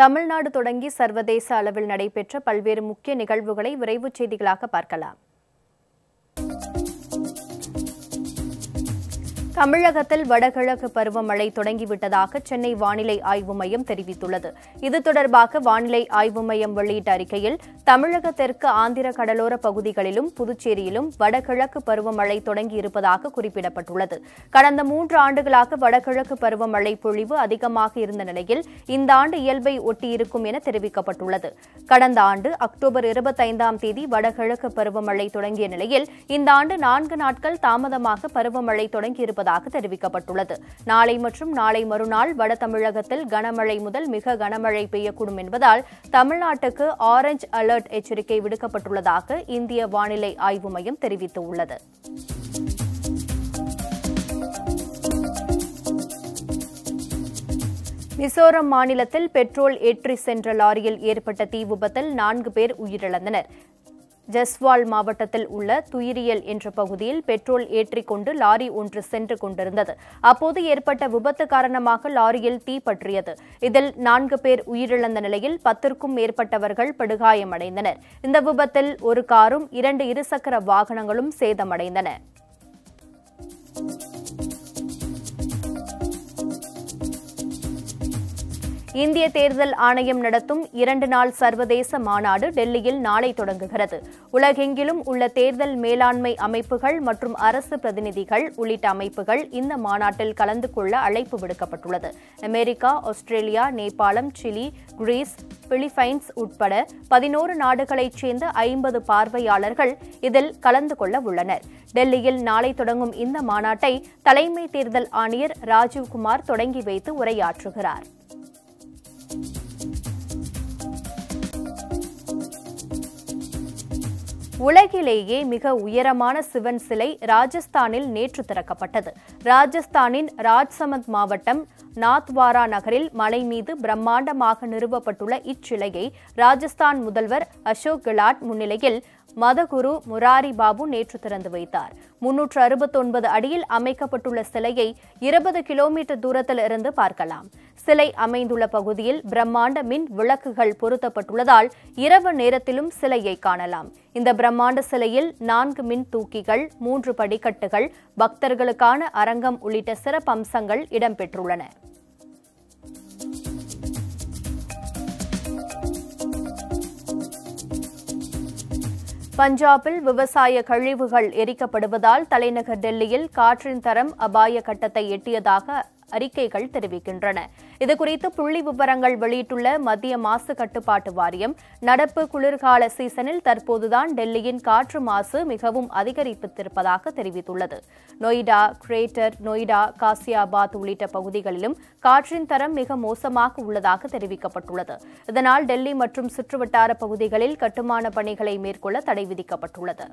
தமிழ்நாடு தொடங்கி சர்வதேச அளவில் நடைபெற்ற பல்வேறு முக்கிய நிகழ்வுகளை விரைவுச் செய்திகளாக பார்க்கலாம் தமிழகத்தில் வடகிழக்கு பருவமழை தொடங்கிவிட்டதாக சென்னை வானிலை ஆய்வு மையம் தெரிவித்துள்ளது இது தொடர்பாக வானிலை ஆய்வு மையம் வெளியிட்ட அறிக்கையில் தமிழகத்திற்கு ஆந்திர கடலோர பகுதிகளிலும் புதுச்சேரியிலும் வடகிழக்கு பருவமழை தொடங்கியிருப்பதாக குறிப்பிடப்பட்டுள்ளது கடந்த மூன்று ஆண்டுகளாக வடகிழக்கு பருவமழை பொழிவு அதிகமாக இருந்த நிலையில் இந்த ஆண்டு இயல்பை ஒட்டியிருக்கும் என தெரிவிக்கப்பட்டுள்ளது கடந்த ஆண்டு அக்டோபர் இருபத்தைந்தாம் தேதி வடகிழக்கு பருவமழை தொடங்கிய நிலையில் இந்த ஆண்டு நான்கு நாட்கள் தாமதமாக பருவமழை தொடங்கியிருப்பதாக தெரிவிக்கப்பட்டுள்ளது நாளை மற்றும் நாளை மறுநாள் வட தமிழகத்தில் கனமழை முதல் மிக கனமழை பெய்யக்கூடும் என்பதால் தமிழ்நாட்டுக்கு ஆரஞ்ச் அலர்ட் எச்சரிக்கை விடுக்கப்பட்டுள்ளதாக இந்திய வானிலை ஆய்வு மையம் தெரிவித்துள்ளது மிசோரம் மாநிலத்தில் பெட்ரோல் ஏற்றி சென்ற லாரியில் ஏற்பட்ட தீ விபத்தில் நான்கு பேர் உயிரிழந்தனர் ஜஸ்வால் மாவட்டத்தில் உள்ள துயிரியல் என்ற பகுதியில் பெட்ரோல் ஏற்றிக் கொண்டு லாரி ஒன்று சென்று கொண்டிருந்தது அப்போது ஏற்பட்ட விபத்து காரணமாக லாரியில் தீ பற்றியது இதில் நான்கு பேர் உயிரிழந்த நிலையில் பத்திற்கும் மேற்பட்டவர்கள் படுகாயமடைந்தனர் இந்த விபத்தில் ஒரு காரும் இரண்டு இருசக்கர வாகனங்களும் சேதமடைந்தன இந்திய தேர்தல் ஆணையம் நடத்தும் இரண்டு நாள் சர்வதேச மாநாடு டெல்லியில் நாளை தொடங்குகிறது உலகெங்கிலும் உள்ள தேர்தல் மேலாண்மை அமைப்புகள் மற்றும் அரசு பிரதிநிதிகள் உள்ளிட்ட அமைப்புகள் இந்த மாநாட்டில் கலந்து கொள்ள அழைப்பு விடுக்கப்பட்டுள்ளது America Australia Nepal Chile Greece Philippines உட்பட பதினோரு நாடுகளைச் சேர்ந்த ஐம்பது பார்வையாளர்கள் இதில் கலந்து கொள்ள உள்ளனர் டெல்லியில் நாளை தொடங்கும் இந்த மாநாட்டை தலைமை தேர்தல் ஆணையர் ராஜீவ்குமார் தொடங்கி வைத்து உரையாற்றுகிறார் உலகிலேயே மிக உயரமான சிவன் சிலை ராஜஸ்தானில் நேற்று திறக்கப்பட்டது ராஜஸ்தானின் ராஜ்சமந்த் மாவட்டம் நாத்வாரா நகரில் மலை மீது பிரம்மாண்டமாக நிறுவப்பட்டுள்ள இச்சிலையை ராஜஸ்தான் முதல்வர் அசோக் கெலாட் முன்னிலையில் மதகுரு முராரி பாபு நேற்று திறந்து வைத்தார் முன்னூற்று அறுபத்தொன்பது அடியில் அமைக்கப்பட்டுள்ள சிலையை இருபது கிலோமீட்டர் தூரத்தில் இருந்து பார்க்கலாம் சிலை அமைந்துள்ள பகுதியில் பிரம்மாண்ட மின் விளக்குகள் பொருத்தப்பட்டுள்ளதால் இரவு நேரத்திலும் சிலையை காணலாம் இந்த பிரம்மாண்ட சிலையில் நான்கு மின் தூக்கிகள் மூன்று படிக்கட்டுகள் பக்தர்களுக்கான அரங்கம் உள்ளிட்ட சிறப்பம்சங்கள் இடம்பெற்றுள்ளன பஞ்சாபில் விவசாய கழிவுகள் எரிக்கப்படுவதால் தலைநகர் டெல்லியில் காற்றின் தரம் அபாய கட்டத்தை எட்டியதாக அறிக்கைகள் தெரிவிக்கின்றன இதுகுறித்து புள்ளி விவரங்கள் வெளியிட்டுள்ள மத்திய மாசு கட்டுப்பாட்டு வாரியம் நடப்பு குளிர்கால சீசனில் தற்போதுதான் டெல்லியின் காற்று மாசு மிகவும் அதிகரித்திருப்பதாக தெரிவித்துள்ளது நொய்டா கிரேட்டர் நொய்டா காசியாபாத் உள்ளிட்ட பகுதிகளிலும் காற்றின் தரம் மிக மோசமாக உள்ளதாக தெரிவிக்கப்பட்டுள்ளது இதனால் டெல்லி மற்றும் சுற்றுவட்டார பகுதிகளில் கட்டுமான பணிகளை மேற்கொள்ள தடை விதிக்கப்பட்டுள்ளது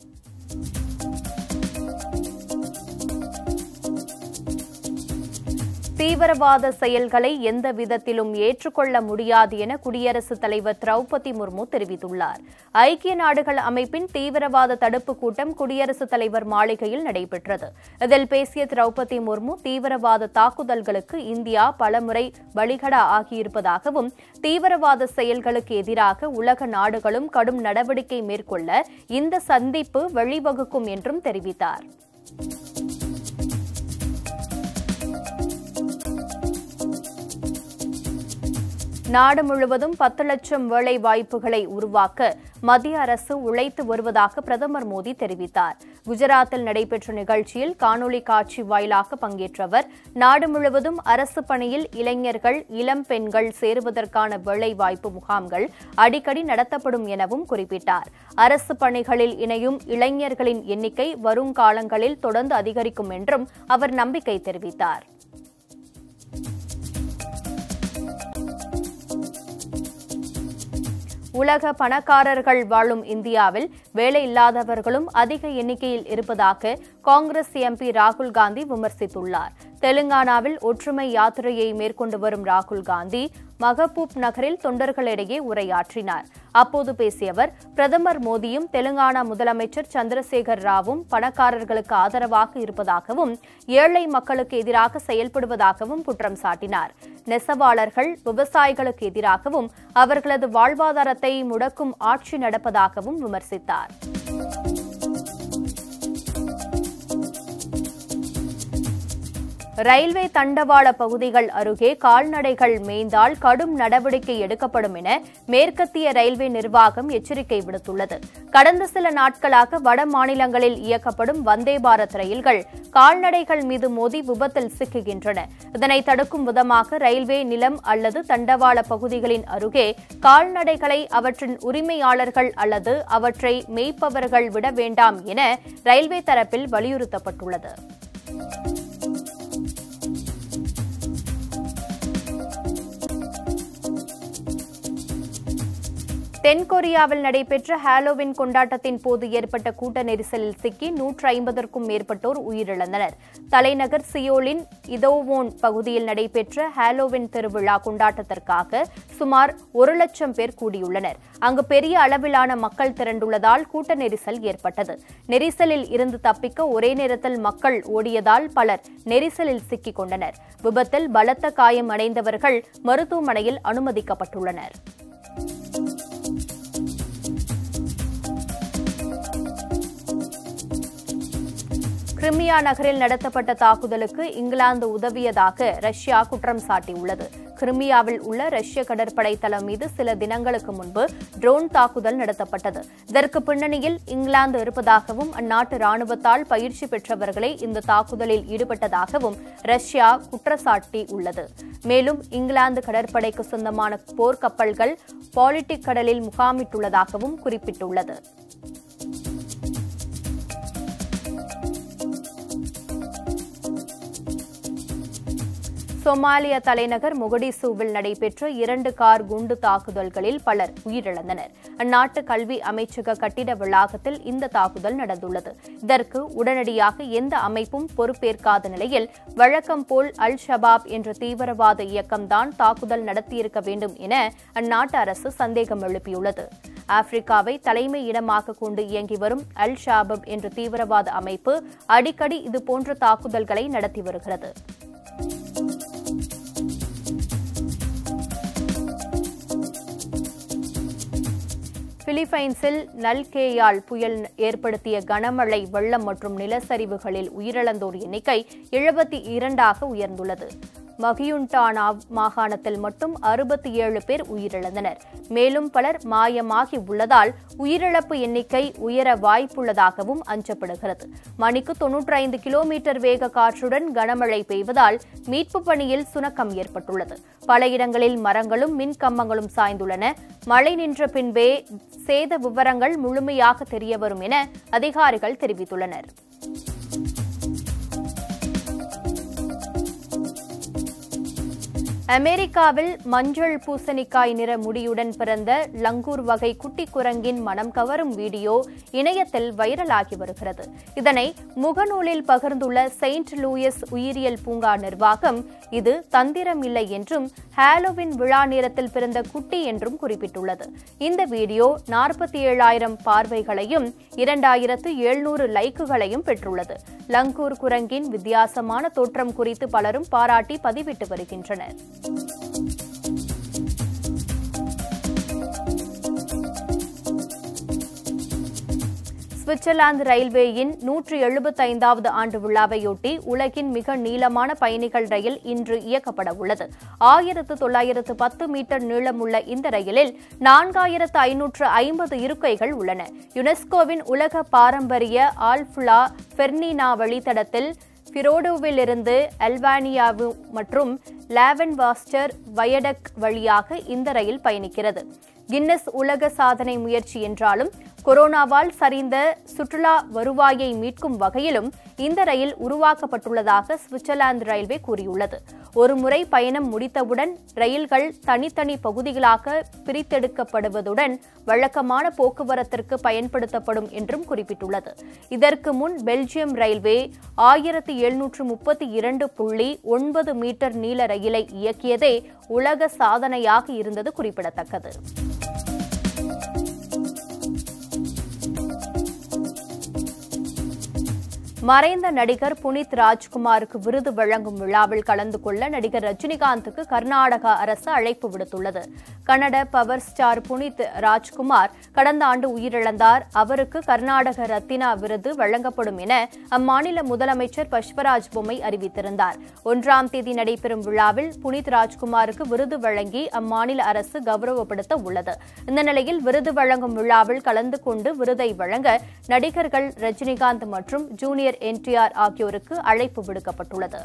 தீவிரவாத செயல்களை எந்த விதத்திலும் ஏற்றுக்கொள்ள முடியாது என குடியரசுத் தலைவர் திரௌபதி முர்மு தெரிவித்துள்ளார் ஐக்கிய நாடுகள் அமைப்பின் தீவிரவாத தடுப்பு கூட்டம் குடியரசுத் தலைவர் மாளிகையில் நடைபெற்றது இதில் பேசிய திரௌபதி முர்மு தீவிரவாத தாக்குதல்களுக்கு இந்தியா பலமுறை பலிகடா ஆகியிருப்பதாகவும் தீவிரவாத செயல்களுக்கு எதிராக உலக நாடுகளும் கடும் நடவடிக்கை மேற்கொள்ள இந்த சந்திப்பு வழிவகுக்கும் என்றும் தெரிவித்தார் நாடு முழுவதும் பத்து லட்சம் வேலை வாய்ப்புகளை உருவாக்க மத்திய அரசு உழைத்து வருவதாக பிரதமர் மோடி தெரிவித்தார் குஜராத்தில் நடைபெற்ற நிகழ்ச்சியில் காணொலி காட்சி வாயிலாக பங்கேற்றவர் நாடு முழுவதும் அரசு பணியில் இளைஞர்கள் இளம் பெண்கள் சேருவதற்கான வேலைவாய்ப்பு முகாம்கள் அடிக்கடி நடத்தப்படும் எனவும் குறிப்பிட்டார் அரசு பணிகளில் இணையும் இளைஞர்களின் எண்ணிக்கை வருங்காலங்களில் தொடர்ந்து அதிகரிக்கும் என்றும் அவர் நம்பிக்கை தெரிவித்தார் உலக பணக்காரர்கள் வாழும் இந்தியாவில் வேலையில்லாதவர்களும் அதிக எண்ணிக்கையில் இருப்பதாக காங்கிரஸ் எம்பி ராகுல் காந்தி விமர்சித்துள்ளார் தெலுங்கானாவில் ஒற்றுமை யாத்திரையை மேற்கொண்டு வரும் ராகுல் காந்தி மகபூப் நகரில் தொண்டர்களிடையே உரையாற்றினார் அப்போது பேசிய அவர் பிரதமர் மோடியும் தெலுங்கானா முதலமைச்சர் சந்திரசேகர் ராவும் பணக்காரர்களுக்கு ஆதரவாக இருப்பதாகவும் ஏழை மக்களுக்கு எதிராக செயல்படுவதாகவும் குற்றம் சாட்டினார் நெசவாளர்கள் விவசாயிகளுக்கு எதிராகவும் அவர்களது வாழ்வாதாரத்தை முடக்கும் ஆட்சி நடப்பதாகவும் விமர்சித்தார் ரயில்வே தண்டவாள பகுதிகள் அருகே கால்நடைகள் மேய்ந்தால் கடும் நடவடிக்கை எடுக்கப்படும் என மேற்கத்திய ரயில்வே நிர்வாகம் எச்சரிக்கை விடுத்துள்ளது கடந்த சில நாட்களாக வட மாநிலங்களில் இயக்கப்படும் வந்தே பாரத் ரயில்கள் கால்நடைகள் மீது மோதி விபத்தில் சிக்குகின்றன இதனை தடுக்கும் விதமாக ரயில்வே நிலம் அல்லது தண்டவாள பகுதிகளின் அருகே கால்நடைகளை அவற்றின் உரிமையாளர்கள் அல்லது அவற்றை மேய்ப்பவர்கள் விட வேண்டாம் என ரயில்வே தரப்பில் வலியுறுத்தப்பட்டுள்ளது தென்கொரியாவில் நடைபெற்ற ஹாலோவின் கொண்டாட்டத்தின் போது ஏற்பட்ட கூட்ட நெரிசலில் சிக்கி நூற்று ஐம்பதற்கும் மேற்பட்டோர் உயிரிழந்தனர் தலைநகர் சியோலின் இதோவோன் பகுதியில் நடைபெற்ற ஹாலோவின் திருவிழா கொண்டாட்டத்திற்காக சுமார் ஒரு லட்சம் பேர் கூடியுள்ளனர் அங்கு பெரிய அளவிலான மக்கள் திரண்டுள்ளதால் கூட்ட நெரிசல் ஏற்பட்டது நெரிசலில் இருந்து தப்பிக்க ஒரே நேரத்தில் மக்கள் ஓடியதால் பலர் நெரிசலில் சிக்கிக் கொண்டனர் விபத்தில் பலத்த காயம் அடைந்தவர்கள் மருத்துவமனையில் அனுமதிக்கப்பட்டுள்ளனர் கிரிமியா நகரில் நடத்தப்பட்ட தாக்குதலுக்கு இங்கிலாந்து உதவியதாக ரஷ்யா குற்றம் சாட்டியுள்ளது கிரிமியாவில் உள்ள ரஷ்ய கடற்படை தளம் மீது சில தினங்களுக்கு முன்பு ட்ரோன் தாக்குதல் நடத்தப்பட்டது இதற்கு பின்னணியில் இங்கிலாந்து இருப்பதாகவும் அந்நாட்டு ராணுவத்தால் பயிற்சி பெற்றவர்களே இந்த தாக்குதலில் ஈடுபட்டதாகவும் ரஷ்யா குற்றச்சாட்டி உள்ளது மேலும் இங்கிலாந்து கடற்படைக்கு சொந்தமான போர்க்கப்பல்கள் பாலிட்டிக் கடலில் முகாமிட்டுள்ளதாகவும் குறிப்பிட்டுள்ளது சொமாலிய தலைநகர் மொகடிசூவில் நடைபெற்ற இரண்டு கார் குண்டு தாக்குதல்களில் பலர் உயிரிழந்தனர் அந்நாட்டு கல்வி அமைச்சக கட்டிட வளாகத்தில் இந்த தாக்குதல் நடந்துள்ளது இதற்கு உடனடியாக எந்த அமைப்பும் பொறுப்பேற்காத நிலையில் வழக்கம் போல் அல் ஷபாப் என்ற தீவிரவாத இயக்கம்தான் தாக்குதல் நடத்தியிருக்க வேண்டும் என அந்நாட்டு அரசு சந்தேகம் எழுப்பியுள்ளது ஆப்பிரிக்காவை தலைமை இடமாக கொண்டு இயங்கி வரும் அல் ஷாபப் என்ற தீவிரவாத அமைப்பு அடிக்கடி இதுபோன்ற தாக்குதல்களை நடத்தி வருகிறது பிலிப்பைன்ஸில் நல்கேயால் புயல் ஏற்படுத்திய கனமழை வெள்ளம் மற்றும் நிலச்சரிவுகளில் உயிரிழந்தோர் எண்ணிக்கை எழுபத்தி இரண்டாக உயர்ந்துள்ளது மகியுண்டானா மாகாணத்தில் மட்டும் அறுபத்தி ஏழு பேர் உயிரிழந்தனர் மேலும் பலர் மாயமாகி உள்ளதால் உயிரிழப்பு எண்ணிக்கை உயர வாய்ப்புள்ளதாகவும் அஞ்சப்படுகிறது மணிக்கு தொன்னூற்றி ஐந்து கிலோமீட்டர் வேக காற்றுடன் கனமழை பெய்வதால் மீட்பு பணியில் சுணக்கம் ஏற்பட்டுள்ளது பல இடங்களில் மரங்களும் மின் கம்பங்களும் சாய்ந்துள்ளன மழை நின்ற பின்பே சேத விவரங்கள் முழுமையாக தெரியவரும் என அதிகாரிகள் தெரிவித்துள்ளனர் அமெரிக்காவில் மஞ்சள் பூசணிக்காய் நிற முடியுடன் பிறந்த லங்கூர் வகை குட்டி குரங்கின் மனம் கவரும் வீடியோ இணையத்தில் வைரலாகி வருகிறது இதனை முகநூலில் பகிர்ந்துள்ள செயின்ட் லூயிஸ் உயிரியல் பூங்கா நிர்வாகம் இது தந்திரம் இல்லை என்றும் ஹாலோவின் விழா நேரத்தில் பிறந்த குட்டி என்றும் குறிப்பிட்டுள்ளது இந்த வீடியோ நாற்பத்தி ஏழாயிரம் பார்வைகளையும் இரண்டாயிரத்து எழுநூறு லைக்குகளையும் பெற்றுள்ளது லங்கூர் குரங்கின் வித்தியாசமான தோற்றம் குறித்து பலரும் பாராட்டி பதிவிட்டு வருகின்றனர் சுவிட்சர்லாந்து ரயில்வேயின் நூற்று எழுபத்தைந்தாவது ஆண்டு விழாவையொட்டி உலகின் மிக நீளமான பயணிகள் ரயில் இன்று இயக்கப்பட உள்ளது ஆயிரத்து தொள்ளாயிரத்து பத்து மீட்டர் நீளமுள்ள இந்த ரயிலில் நான்காயிரத்து ஐநூற்று ஐம்பது இருக்கைகள் உள்ளன யுனெஸ்கோவின் உலக பாரம்பரிய ஆல்ஃபுலா ஃபெர்னினா வழித்தடத்தில் பிரோடோவிலிருந்து அல்பானியாவு மற்றும் லாவென் வாஸ்டர் வயடக் வழியாக இந்த ரயில் பயணிக்கிறது கின்னஸ் உலக சாதனை முயற்சி என்றாலும் கொரோனாவால் சரிந்த சுற்றுலா வருவாயை மீட்கும் வகையிலும் இந்த ரயில் உருவாக்கப்பட்டுள்ளதாக சுவிட்சர்லாந்து ரயில்வே கூறியுள்ளது ஒருமுறை பயணம் முடித்தவுடன் ரயில்கள் தனித்தனி பகுதிகளாக பிரித்தெடுக்கப்படுவதுடன் வழக்கமான போக்குவரத்திற்கு பயன்படுத்தப்படும் என்றும் குறிப்பிட்டுள்ளது இதற்கு முன் பெல்ஜியம் ரயில்வே ஆயிரத்தி எழுநூற்று முப்பத்தி இரண்டு புள்ளி ஒன்பது மீட்டர் நீள ரயிலை இயக்கியதே உலக சாதனையாக இருந்தது குறிப்பிடத்தக்கது மறைந்த நடிகர் புனித் ராஜ்குமாருக்கு விருது வழங்கும் விழாவில் கலந்து கொள்ள நடிகர் ரஜினிகாந்துக்கு கர்நாடக அரசு அழைப்பு விடுத்துள்ளது கன்னட பவர் ஸ்டார் புனித் ராஜ்குமார் கடந்த ஆண்டு உயிரிழந்தார் அவருக்கு கர்நாடக ரத்தினா விருது வழங்கப்படும் என அம்மாநில முதலமைச்சர் பஷ்வராஜ் பொம்மை அறிவித்திருந்தார் ஒன்றாம் தேதி நடைபெறும் விழாவில் புனித் ராஜ்குமாருக்கு விருது வழங்கி அம்மாநில அரசு கௌரவப்படுத்த உள்ளது இந்த நிலையில் விருது வழங்கும் விழாவில் கலந்து கொண்டு விருதை வழங்க நடிகர்கள் ரஜினிகாந்த் மற்றும் ஜூனியர் என்டிஆர் ஆகியோருக்கு அழைப்பு விடுக்கப்பட்டுள்ளது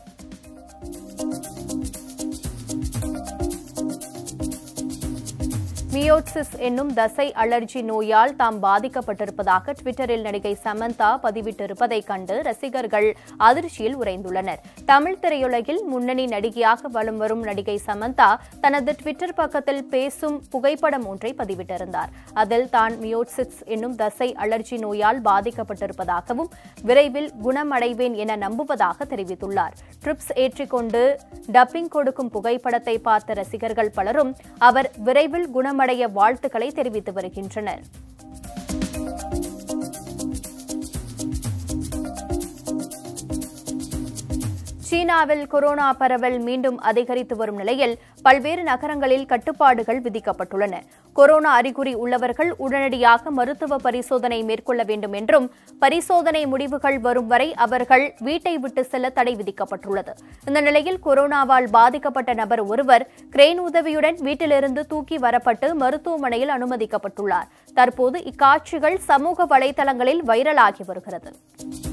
மியோட்சிஸ் என்னும் தசை அலர்ஜி நோயால் தாம் பாதிக்கப்பட்டிருப்பதாக டுவிட்டரில் நடிகை சமந்தா பதிவிட்டிருப்பதை கண்டு ரசிகர்கள் அதிர்ச்சியில் உறைந்துள்ளனர் தமிழ் திரையுலகில் முன்னணி நடிகையாக வலம் வரும் நடிகை சமந்தா தனது டுவிட்டர் பக்கத்தில் பேசும் புகைப்படம் ஒன்றை பதிவிட்டிருந்தார் அதில் தான் மியோட்சிஸ் என்னும் தசை அலர்ஜி நோயால் பாதிக்கப்பட்டிருப்பதாகவும் விரைவில் குணமடைவேன் என நம்புவதாக தெரிவித்துள்ளார் ட்ரிப்ஸ் ஏற்றிக்கொண்டு டப்பிங் கொடுக்கும் புகைப்படத்தை பார்த்த ரசிகர்கள் பலரும் அவர் விரைவில் குணமடைய வாழ்த்துக்களை தெரிவித்து வருகின்றனர் சீனாவில் கொரோனா பரவல் மீண்டும் அதிகரித்து வரும் நிலையில் பல்வேறு நகரங்களில் கட்டுப்பாடுகள் விதிக்கப்பட்டுள்ளன கொரோனா அறிகுறி உள்ளவர்கள் உடனடியாக மருத்துவ பரிசோதனை மேற்கொள்ள வேண்டும் என்றும் பரிசோதனை முடிவுகள் வரும் வரை அவர்கள் வீட்டை விட்டு செல்ல தடை விதிக்கப்பட்டுள்ளது இந்த நிலையில் கொரோனாவால் பாதிக்கப்பட்ட நபர் ஒருவர் கிரெயின் உதவியுடன் வீட்டிலிருந்து தூக்கி வரப்பட்டு மருத்துவமனையில் அனுமதிக்கப்பட்டுள்ளார் தற்போது இக்காட்சிகள் சமூக வலைதளங்களில் வைரலாகி வருகிறது